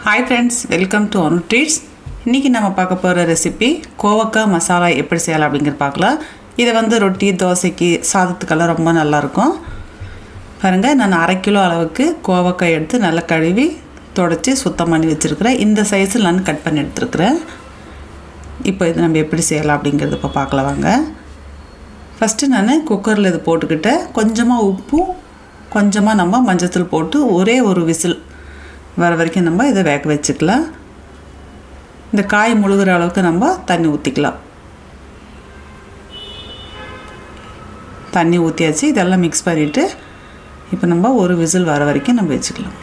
hi friends welcome to one treats இன்றைக்கி நம்ம பார்க்க போகிற ரெசிபி கோவக்காய் மசாலா எப்படி செய்யலாம் அப்படிங்கிறது பார்க்கலாம் இதை வந்து ரொட்டி தோசைக்கு சாதத்துக்கெல்லாம் ரொம்ப நல்லாயிருக்கும் பாருங்கள் நான் அரை கிலோ அளவுக்கு கோவக்காய் எடுத்து நல்லா கழுவி தொடச்சி சுத்தம் பண்ணி வச்சுருக்கிறேன் இந்த சைஸில் நான் கட் பண்ணி எடுத்துருக்கிறேன் இப்போ இது நம்ம எப்படி செய்யலாம் அப்படிங்கிறது இப்போ பார்க்கலாம் வாங்க ஃபஸ்ட்டு நான் குக்கரில் இது போட்டுக்கிட்டேன் கொஞ்சமாக உப்பும் கொஞ்சமாக நம்ம மஞ்சத்தூள் போட்டு ஒரே ஒரு விசில் வர வரைக்கும் நம்ம இதை வேக வச்சுக்கலாம் இந்த காய் முழுகிற அளவுக்கு நம்ம தண்ணி ஊற்றிக்கலாம் தண்ணி ஊற்றியாச்சு இதெல்லாம் மிக்ஸ் பண்ணிவிட்டு இப்போ நம்ம ஒரு விசில் வர வரைக்கும் நம்ம வச்சுக்கலாம்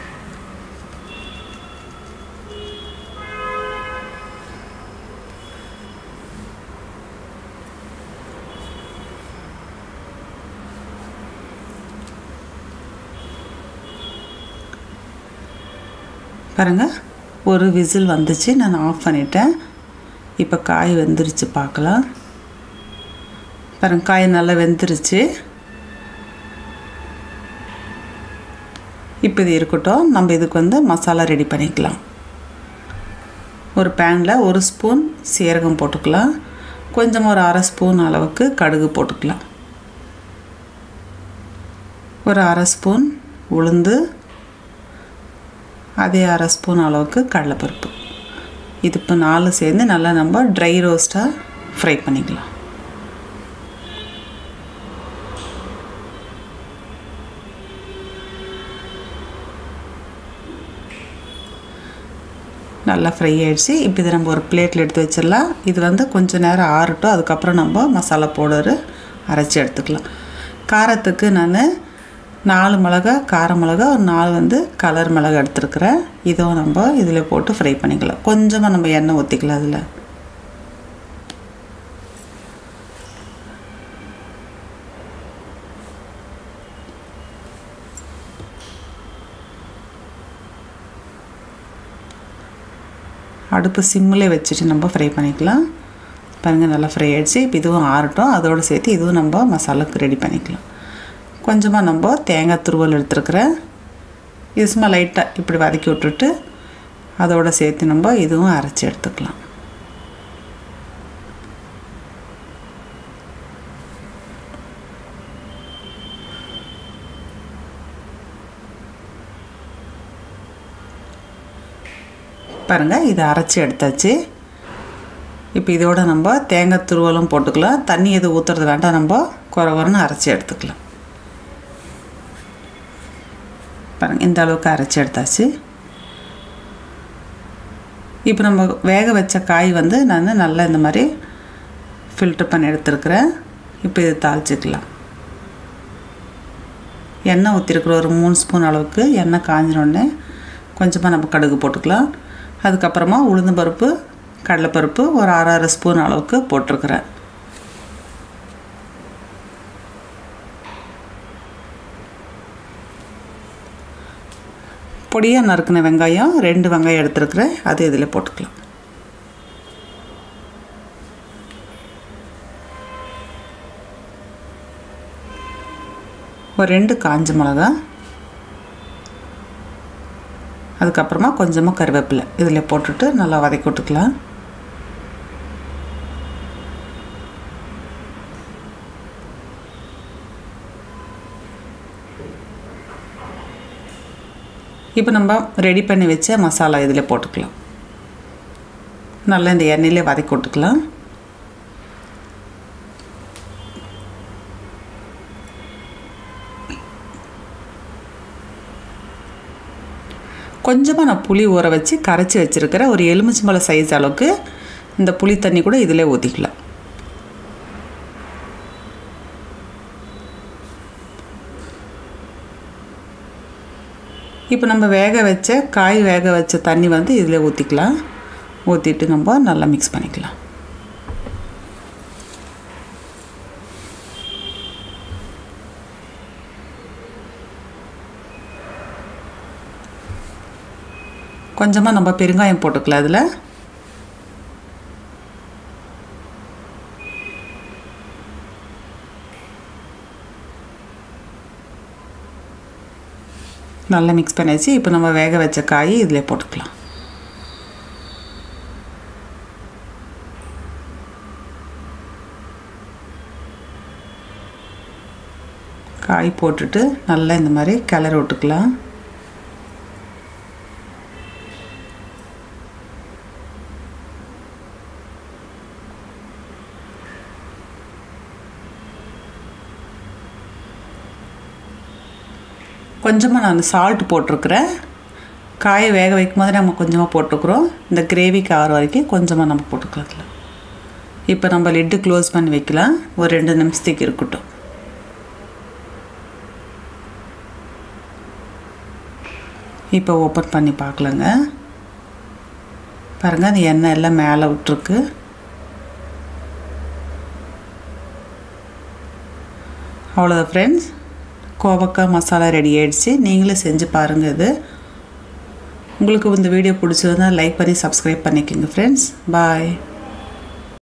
பாருங்கள் ஒரு விசில் வந்துச்சு நான் ஆஃப் பண்ணிட்டேன் இப்போ காய் வெந்துருச்சு பார்க்கலாம் பாருங்கள் காய் நல்லா வெந்துருச்சு இப்போ இது இருக்கட்டும் நம்ம இதுக்கு வந்து மசாலா ரெடி பண்ணிக்கலாம் ஒரு பேனில் ஒரு ஸ்பூன் சீரகம் போட்டுக்கலாம் கொஞ்சம் ஒரு அரை ஸ்பூன் அளவுக்கு கடுகு போட்டுக்கலாம் ஒரு அரை ஸ்பூன் உளுந்து அதே அரை ஸ்பூன் அளவுக்கு கடலைப்பருப்பு இது இப்போ நாலு சேர்ந்து நல்லா நம்ம ட்ரை ரோஸ்ட்டாக ஃப்ரை பண்ணிக்கலாம் நல்லா ஃப்ரை ஆகிடுச்சு இப்போ இதை நம்ம ஒரு பிளேட்டில் எடுத்து வச்சிடலாம் இது வந்து கொஞ்சம் நேரம் ஆறட்டும் அதுக்கப்புறம் நம்ம மசாலா பவுடரு அரைச்சி எடுத்துக்கலாம் காரத்துக்கு நான் நாலு மிளகா கார மிளகா ஒரு நாலு வந்து கலர் மிளகா எடுத்துருக்குறேன் இதுவும் நம்ம இதில் போட்டு ஃப்ரை பண்ணிக்கலாம் கொஞ்சமாக நம்ம எண்ணெய் ஊற்றிக்கலாம் அதில் அடுப்பு சிம்மில் வச்சுட்டு நம்ம ஃப்ரை பண்ணிக்கலாம் பாருங்கள் நல்லா ஃப்ரை ஆகிடுச்சு இப்போ இதுவும் ஆறட்டும் அதோடு சேர்த்து இதுவும் நம்ம மசாலாவுக்கு ரெடி பண்ணிக்கலாம் கொஞ்சமாக நம்ம தேங்காய் துருவல் எடுத்துருக்குறேன் இது சும்மா லைட்டாக இப்படி வதக்கி விட்டுட்டு அதோடு சேர்த்து நம்ம இதுவும் அரைச்சி எடுத்துக்கலாம் பாருங்கள் இதை அரைச்சி எடுத்தாச்சு இப்போ இதோட நம்ம தேங்காய் துருவலும் போட்டுக்கலாம் தண்ணி எதுவும் ஊற்றுறது வேண்டாம் நம்ம குறை குறைன்னு அரைச்சி எடுத்துக்கலாம் பாருங்கள் இந்த அளவுக்கு அரைச்சி எடுத்தாச்சு இப்போ நம்ம வேக வச்ச காய் வந்து நான் நல்லா இந்த மாதிரி ஃபில்ட்ரு பண்ணி எடுத்துருக்குறேன் இப்போ இது தாளிச்சிக்கலாம் எண்ணெய் ஊற்றிருக்குற ஒரு மூணு ஸ்பூன் அளவுக்கு எண்ணெய் காஞ்சினோடனே கொஞ்சமாக நம்ம கடுகு போட்டுக்கலாம் அதுக்கப்புறமா உளுந்து பருப்பு கடலைப்பருப்பு ஒரு அரை அரை ஸ்பூன் அளவுக்கு போட்டிருக்கிறேன் பொடியாக நறுக்கின வெங்காயம் ரெண்டு வெங்காயம் எடுத்துருக்குறேன் அது இதில் போட்டுக்கலாம் ஒரு ரெண்டு காஞ்ச மிளகா அதுக்கப்புறமா கொஞ்சமாக கருவேப்பிலை இதில் போட்டுட்டு நல்லா வதக்கி விட்டுக்கலாம் இப்போ நம்ம ரெடி பண்ணி வச்ச மசாலா இதில் போட்டுக்கலாம் நல்லா இந்த எண்ணெயிலே வதக்கி விட்டுக்கலாம் கொஞ்சமாக நான் புளி ஊற வச்சு கரைச்சி வச்சுருக்கிறேன் ஒரு எலுமிச்சம்பழம் சைஸ் அளவுக்கு இந்த புளி தண்ணி கூட இதில் ஊற்றிக்கலாம் இப்போ நம்ம வேக வச்ச காய் வேக வச்ச தண்ணி வந்து இதில் ஊற்றிக்கலாம் ஊற்றிட்டு நம்ம நல்லா மிக்ஸ் பண்ணிக்கலாம் கொஞ்சமாக நம்ம பெருங்காயம் போட்டுக்கலாம் அதில் நல்லா மிக்ஸ் பண்ணியாச்சு இப்போ நம்ம வேக வச்ச காய் இதில் போட்டுக்கலாம் காய் போட்டுட்டு நல்லா இந்த மாதிரி கிளறி விட்டுக்கலாம் கொஞ்சமாக நான் சால்ட் போட்டிருக்கிறேன் காயை வேக வைக்கும் போது நம்ம கொஞ்சமாக போட்டுக்கிறோம் இந்த கிரேவிக்கு ஆறு வரைக்கும் கொஞ்சமாக நம்ம போட்டுக்கலாம் அதில் இப்போ நம்ம லிட்டு க்ளோஸ் பண்ணி வைக்கலாம் ஒரு ரெண்டு நிமிஷத்துக்கு இருக்கட்டும் இப்போ ஓப்பன் பண்ணி பார்க்கலங்க பாருங்கள் அந்த எண்ணெய் எல்லாம் மேலே விட்டுருக்கு அவ்வளோதான் ஃப்ரெண்ட்ஸ் கோவக்காய் மசாலா ரெடி ஆகிடுச்சு நீங்களும் செஞ்சு பாருங்கள் இது உங்களுக்கு இந்த வீடியோ பிடிச்சிருந்தா லைக் பண்ணி சப்ஸ்கிரைப் பண்ணிக்கோங்க ஃப்ரெண்ட்ஸ் பாய்